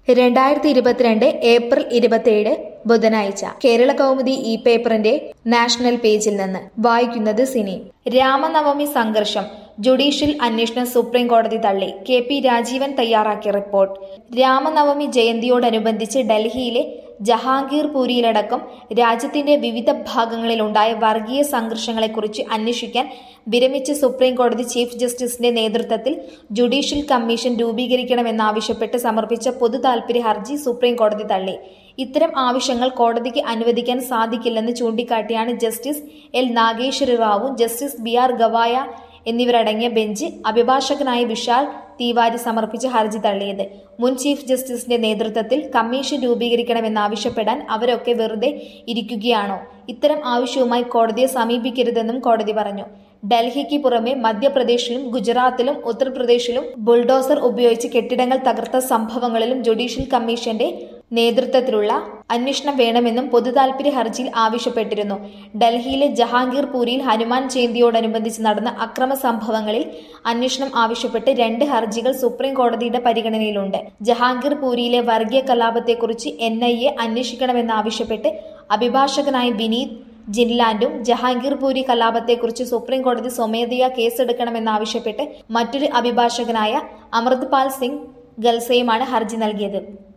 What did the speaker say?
രണ്ടായിരത്തി ഇരുപത്തിരണ്ട് ഏപ്രിൽ ഇരുപത്തിയേഴ് ബുധനാഴ്ച കേരള കൗമുദി ഇ പേപ്പറിന്റെ നാഷണൽ പേജിൽ നിന്ന് വായിക്കുന്നത് സിനി രാമനവമി സംഘർഷം ജുഡീഷ്യൽ അന്വേഷണം സുപ്രീം കോടതി തള്ളി കെ പി രാജീവൻ തയ്യാറാക്കിയ റിപ്പോർട്ട് രാമനവമി ജയന്തിയോടനുബന്ധിച്ച് ഡൽഹിയിലെ ജഹാംഗീർപൂരിയിലടക്കം രാജ്യത്തിന്റെ വിവിധ ഭാഗങ്ങളിലുണ്ടായ വർഗീയ സംഘർഷങ്ങളെക്കുറിച്ച് അന്വേഷിക്കാൻ വിരമിച്ച സുപ്രീം കോടതി ചീഫ് ജസ്റ്റിസിന്റെ നേതൃത്വത്തിൽ ജുഡീഷ്യൽ കമ്മീഷൻ രൂപീകരിക്കണമെന്നാവശ്യപ്പെട്ട് സമർപ്പിച്ച പൊതു താൽപര്യ ഹർജി സുപ്രീം കോടതി തള്ളി ഇത്തരം ആവശ്യങ്ങൾ കോടതിക്ക് അനുവദിക്കാൻ സാധിക്കില്ലെന്ന് ചൂണ്ടിക്കാട്ടിയാണ് justice L Nageswara Rao justice B R Gavai എന്നിവരടങ്ങിയ ബെഞ്ച് അഭിഭാഷകനായ വിശാൽ തിവാരി സമർപ്പിച്ച ഹർജി തള്ളിയത് മുൻ ചീഫ് ജസ്റ്റിസിന്റെ നേതൃത്വത്തിൽ കമ്മീഷൻ രൂപീകരിക്കണമെന്നാവശ്യപ്പെടാൻ അവരൊക്കെ വെറുതെ ഇരിക്കുകയാണോ ഇത്തരം ആവശ്യവുമായി കോടതിയെ സമീപിക്കരുതെന്നും കോടതി പറഞ്ഞു ഡൽഹിക്ക് പുറമെ മധ്യപ്രദേശിലും ഗുജറാത്തിലും ഉത്തർപ്രദേശിലും ബുൾഡോസർ ഉപയോഗിച്ച് കെട്ടിടങ്ങൾ തകർത്ത സംഭവങ്ങളിലും ജുഡീഷ്യൽ കമ്മീഷന്റെ നേതൃത്വത്തിലുള്ള അന്വേഷണം വേണമെന്നും പൊതുതാൽപര്യ ഹർജിയിൽ ആവശ്യപ്പെട്ടിരുന്നു ഡൽഹിയിലെ ജഹാംഗീർപൂരിയിൽ ഹനുമാൻ ജയന്തിയോടനുബന്ധിച്ച് നടന്ന അക്രമ സംഭവങ്ങളിൽ അന്വേഷണം ആവശ്യപ്പെട്ട് രണ്ട് ഹർജികൾ സുപ്രീം കോടതിയുടെ പരിഗണനയിലുണ്ട് ജഹാംഗീർപൂരിയിലെ വർഗീയ കലാപത്തെക്കുറിച്ച് എൻ ഐ എ അന്വേഷിക്കണമെന്നാവശ്യപ്പെട്ട് അഭിഭാഷകനായ വിനീത് ജിൻലാൻഡും ജഹാംഗീർപൂരി കലാപത്തെക്കുറിച്ച് സുപ്രീം കോടതി സ്വമേധയാ കേസെടുക്കണമെന്നാവശ്യപ്പെട്ട് മറ്റൊരു അഭിഭാഷകനായ അമൃത്പാൽ സിംഗ് ഗൽസയുമാണ് ഹർജി നൽകിയത്